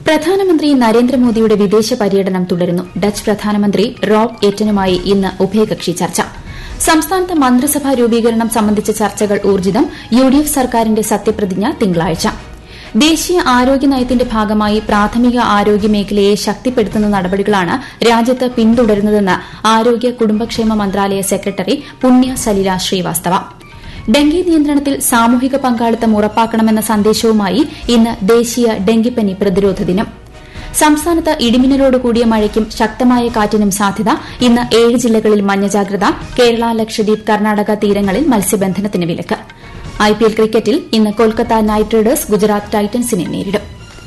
പ്രധാനമന്ത്രി നരേന്ദ്രമോദിയുടെ വിദേശ പര്യടനം തുടരുന്നു ഡച്ച് പ്രധാനമന്ത്രി റോബ് എറ്റനുമായി ഇന്ന് ഉഭയകക്ഷി ചർച്ച സംസ്ഥാനത്ത് മന്ത്രിസഭാ രൂപീകരണം സംബന്ധിച്ച ചർച്ചകൾ ഊർജ്ജിതം യുഡിഎഫ് സർക്കാരിന്റെ സത്യപ്രതിജ്ഞ തിങ്കളാഴ്ച ദേശീയ ആരോഗ്യ നയത്തിന്റെ ഭാഗമായി പ്രാഥമിക ആരോഗ്യ മേഖലയെ ശക്തിപ്പെടുത്തുന്ന നടപടികളാണ് രാജ്യത്ത് പിന്തുടരുന്നതെന്ന് ആരോഗ്യ കുടുംബക്ഷേമ മന്ത്രാലയ സെക്രട്ടറി പുണ്യ സലില ശ്രീവാസ്തവ ഡെങ്കി നിയന്ത്രണത്തിൽ സാമൂഹിക പങ്കാളിത്തം ഉറപ്പാക്കണമെന്ന സന്ദേശവുമായി ഇന്ന് ദേശീയ ഡെങ്കിപ്പനി പ്രതിരോധ ദിനം സംസ്ഥാനത്ത് ഇടിമിന്നലോട് കൂടിയ മഴയ്ക്കും ശക്തമായ കാറ്റിനും സാധ്യത ഇന്ന് ഏഴ് ജില്ലകളിൽ മഞ്ഞ ജാഗ്രത കേരള ലക്ഷദ്വീപ് കർണാടക തീരങ്ങളിൽ മത്സ്യബന്ധനത്തിന് വിലക്ക് ഐപിഎൽ ക്രിക്കറ്റിൽ ഇന്ന് കൊൽക്കത്ത നൈറ്റ് റൈഡേഴ്സ് ഗുജറാത്ത് ടൈറ്റൻസിനെ നേരിടും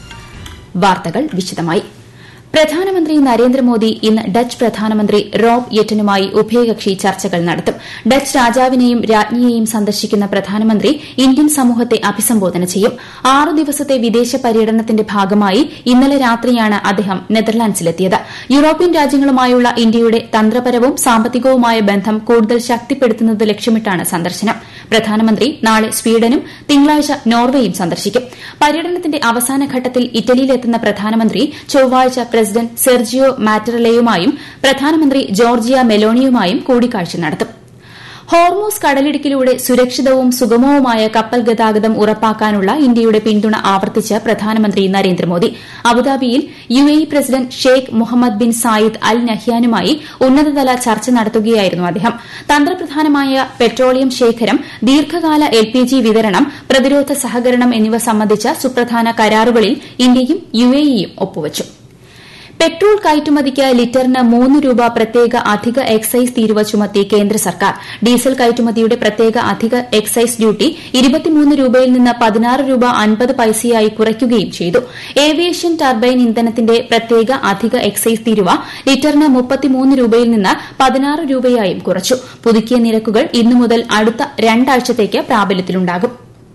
വാർത്തകൾ വിശദമായി പ്രധാനമന്ത്രി നരേന്ദ്രമോദി ഇന്ന് ഡച്ച് പ്രധാനമന്ത്രി റോബ് യെറ്റനുമായി ഉഭയകക്ഷി ചർച്ചകൾ നടത്തും ഡച്ച് രാജാവിനെയും രാജ്ഞിയെയും സന്ദർശിക്കുന്ന പ്രധാനമന്ത്രി ഇന്ത്യൻ സമൂഹത്തെ അഭിസംബോധന ചെയ്യും ആറ് ദിവസത്തെ വിദേശ പര്യടനത്തിന്റെ ഭാഗമായി ഇന്നലെ രാത്രിയാണ് അദ്ദേഹം നെതർലാൻഡ്സിലെത്തിയത് യൂറോപ്യൻ രാജ്യങ്ങളുമായുള്ള ഇന്ത്യയുടെ തന്ത്രപരവും സാമ്പത്തികവുമായ ബന്ധം കൂടുതൽ ശക്തിപ്പെടുത്തുന്നത് ലക്ഷ്യമിട്ടാണ് സന്ദർശനം പ്രധാനമന്ത്രി നാളെ സ്വീഡനും തിങ്കളാഴ്ച നോർവേയും സന്ദർശിക്കും പര്യടനത്തിന്റെ അവസാന ഘട്ടത്തിൽ ഇറ്റലിയിലെത്തുന്ന പ്രധാനമന്ത്രി ചൊവ്വാഴ്ച പ്രസിഡന്റ് സെർജിയോ മാറ്ററലയുമായും പ്രധാനമന്ത്രി ജോർജിയ മെലോണിയുമായും കൂടിക്കാഴ്ച നടത്തും ഹോർമൂസ് കടലിടുക്കിലൂടെ സുരക്ഷിതവും സുഗമവുമായ കപ്പൽ ഗതാഗതം ഉറപ്പാക്കാനുള്ള ഇന്ത്യയുടെ പിന്തുണ ആവർത്തിച്ച് പ്രധാനമന്ത്രി നരേന്ദ്രമോദി അബുദാബിയിൽ UAE president Sheikh Mohamed bin Zayed Al നഹ്യാനുമായി ഉന്നതതല ചർച്ച നടത്തുകയായിരുന്നു അദ്ദേഹം തന്ത്രപ്രധാനമായ പെട്രോളിയം ശേഖരം ദീർഘകാല എൽപിജി വിതരണം പ്രതിരോധ സഹകരണം എന്നിവ സംബന്ധിച്ച സുപ്രധാന കരാറുകളിൽ ഇന്ത്യയും യുഎഇയും ഒപ്പുവച്ചു പെട്രോൾ കയറ്റുമതിക്ക് ലിറ്ററിന് മൂന്ന് രൂപ പ്രത്യേക അധിക എക്സൈസ് തീരുവ ചുമത്തി കേന്ദ്ര സർക്കാർ ഡീസൽ കയറ്റുമതിയുടെ പ്രത്യേക അധിക എക്സൈസ് ഡ്യൂട്ടി ഇരുപത്തിമൂന്ന് രൂപയിൽ നിന്ന് പതിനാറ് രൂപ അൻപത് പൈസയായി കുറയ്ക്കുകയും ചെയ്തു ഏവിയേഷൻ ടർബൈൻ ഇന്ധനത്തിന്റെ പ്രത്യേക അധിക എക്സൈസ് തീരുവ ലിറ്ററിന് മുപ്പത്തിമൂന്ന് രൂപയിൽ നിന്ന് പതിനാറ് രൂപയായും കുറച്ചു പുതുക്കിയ നിരക്കുകൾ ഇന്നു മുതൽ അടുത്ത രണ്ടാഴ്ചത്തേക്ക് പ്രാബല്യത്തിലുണ്ടാകും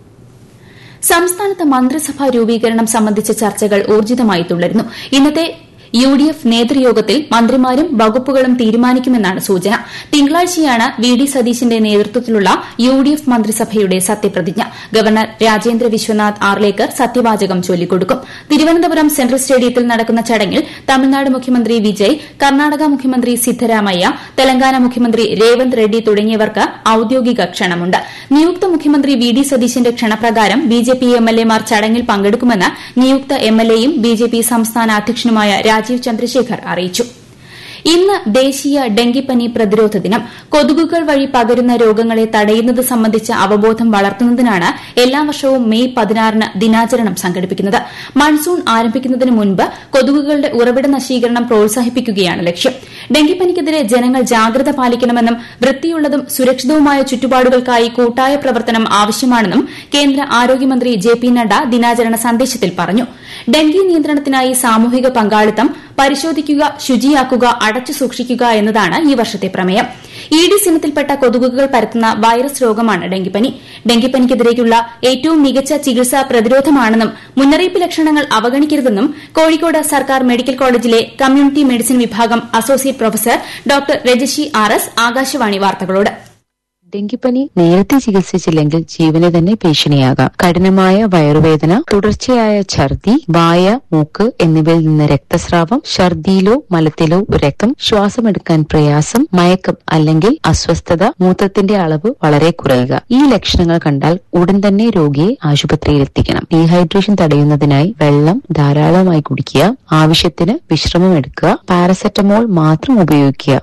സംസ്ഥാനത്ത് മന്ത്രിസഭാ രൂപീകരണം സംബന്ധിച്ച ചർച്ചകൾ ഊർജ്ജിതമായി തുടരുന്നു ഇന്നത്തെ യു ഡി എഫ് നേതൃയോഗത്തിൽ മന്ത്രിമാരും വകുപ്പുകളും തീരുമാനിക്കുമെന്നാണ് സൂചന തിങ്കളാഴ്ചയാണ് വി ഡി സതീശന്റെ നേതൃത്വത്തിലുള്ള യു ഡി എഫ് മന്ത്രിസഭയുടെ സത്യപ്രതിജ്ഞ ഗവർണർ രാജേന്ദ്ര വിശ്വനാഥ് ആർലേക്കർ സത്യവാചകം ചൊല്ലിക്കൊടുക്കും തിരുവനന്തപുരം സെൻട്രൽ സ്റ്റേഡിയത്തിൽ നടക്കുന്ന ചടങ്ങിൽ തമിഴ്നാട് മുഖ്യമന്ത്രി വിജയ് കർണാടക മുഖ്യമന്ത്രി സിദ്ധരാമയ്യ തെലങ്കാന മുഖ്യമന്ത്രി രേവന്ത് റെഡ്ഡി തുടങ്ങിയവർക്ക് ഔദ്യോഗിക ക്ഷണമുണ്ട് നിയുക്ത മുഖ്യമന്ത്രി വി ഡി സതീശന്റെ ക്ഷണപ്രകാരം ബിജെപി എംഎൽഎമാർ ചടങ്ങിൽ പങ്കെടുക്കുമെന്ന് നിയുക്ത എംഎൽഎയും ബിജെപി സംസ്ഥാന അധ്യക്ഷനുമായ രാജീവ് ചന്ദ്രശേഖർ അറിയിച്ചു ഇന്ന് ദേശീയ ഡെങ്കിപ്പനി പ്രതിരോധ ദിനം കൊതുകുകൾ വഴി പകരുന്ന രോഗങ്ങളെ തടയുന്നത് സംബന്ധിച്ച അവബോധം വളർത്തുന്നതിനാണ് എല്ലാ വർഷവും മെയ് പതിനാറിന് ദിനാചരണം സംഘടിപ്പിക്കുന്നത് മൺസൂൺ ആരംഭിക്കുന്നതിന് മുൻപ് കൊതുകുകളുടെ ഉറവിട നശീകരണം പ്രോത്സാഹിപ്പിക്കുകയാണ് ലക്ഷ്യം ഡെങ്കിപ്പനിക്കെതിരെ ജനങ്ങൾ ജാഗ്രത പാലിക്കണമെന്നും വൃത്തിയുള്ളതും സുരക്ഷിതവുമായ ചുറ്റുപാടുകൾക്കായി കൂട്ടായ പ്രവർത്തനം ആവശ്യമാണെന്നും കേന്ദ്ര ആരോഗ്യമന്ത്രി ജെ പി നഡ്ഡ ദിനാചരണ സന്ദേശത്തിൽ പറഞ്ഞു ഡെങ്കി നിയന്ത്രണത്തിനായി സാമൂഹിക പങ്കാളിത്തം പരിശോധിക്കുക ശുചിയാക്കുക അടച്ചു സൂക്ഷിക്കുക എന്നതാണ് ഈ വർഷത്തെ പ്രമേയം ഈഡിസ് ഇനത്തിൽപ്പെട്ട കൊതുകുകൾ പരത്തുന്ന വൈറസ് രോഗമാണ് ഡെങ്കിപ്പനി ഡെങ്കിപ്പനിക്കെതിരെയുള്ള ഏറ്റവും മികച്ച ചികിത്സ പ്രതിരോധമാണെന്നും മുന്നറിയിപ്പ് ലക്ഷണങ്ങൾ അവഗണിക്കരുതെന്നും കോഴിക്കോട് സർക്കാർ മെഡിക്കൽ കോളേജിലെ കമ്മ്യൂണിറ്റി മെഡിസിൻ വിഭാഗം associate professor doctor Rajashi R S Akashvani വാർത്തകളോട് ഡെങ്കിപ്പനി നേരത്തെ ചികിത്സിച്ചില്ലെങ്കിൽ ജീവന് തന്നെ ഭീഷണിയാകാം കഠിനമായ വയറുവേദന തുടർച്ചയായ ഛർദി വായ മൂക്ക് എന്നിവയിൽ നിന്ന് രക്തസ്രാവം ഛർദിയിലോ മലത്തിലോ രക്തം ശ്വാസമെടുക്കാൻ പ്രയാസം മയക്കം അല്ലെങ്കിൽ അസ്വസ്ഥത മൂത്രത്തിന്റെ അളവ് വളരെ കുറയുക ഈ ലക്ഷണങ്ങൾ കണ്ടാൽ ഉടൻ തന്നെ രോഗിയെ ആശുപത്രിയിൽ എത്തിക്കണം ഡീഹൈഡ്രേഷൻ തടയുന്നതിനായി വെള്ളം ധാരാളമായി കുടിക്കുക ആവശ്യത്തിന് വിശ്രമം എടുക്കുക പാരസെറ്റമോൾ മാത്രം ഉപയോഗിക്കുക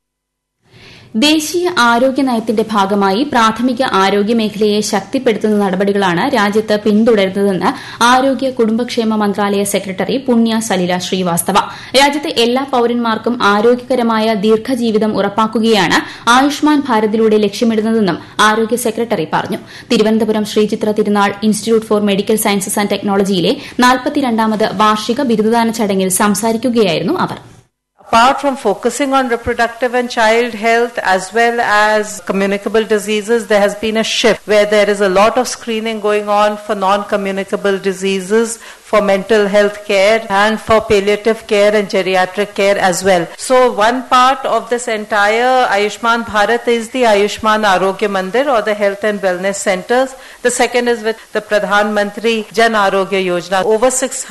ദേശീയ ആരോഗ്യ നയത്തിന്റെ ഭാഗമായി പ്രാഥമിക ആരോഗ്യ മേഖലയെ ശക്തിപ്പെടുത്തുന്ന നടപടികളാണ് രാജ്യത്ത് പിന്തുടരുന്നതെന്ന് ആരോഗ്യ കുടുംബക്ഷേമ മന്ത്രാലയ സെക്രട്ടറി പുണ്യ സലില ശ്രീവാസ്തവ രാജ്യത്തെ എല്ലാ പൌരന്മാർക്കും ആരോഗ്യകരമായ ദീർഘജീവിതം ഉറപ്പാക്കുകയാണ് ആയുഷ്മാൻ ഭാരതിലൂടെ ലക്ഷ്യമിടുന്നതെന്നും ആരോഗ്യ സെക്രട്ടറി പറഞ്ഞു Thiruvananthapuram Sree Chitra Tirunal institute for medical sciences and ടെക്നോളജിയിലെ നാൽപ്പത്തിരണ്ടാമത് വാർഷിക ബിരുദദാന ചടങ്ങിൽ സംസാരിക്കുകയായിരുന്നു അവർ Apart from focusing on reproductive and child health as well as communicable diseases, there has been a shift where there is a lot of screening going on for non-communicable diseases, for mental health care and for palliative care and geriatric care as well. So one part of this entire Ayushman Bharat is the Ayushman Arogya Mandir or the health and wellness centers. The second is with the Pradhan Mantri Jan Arogya Yojana. Over 600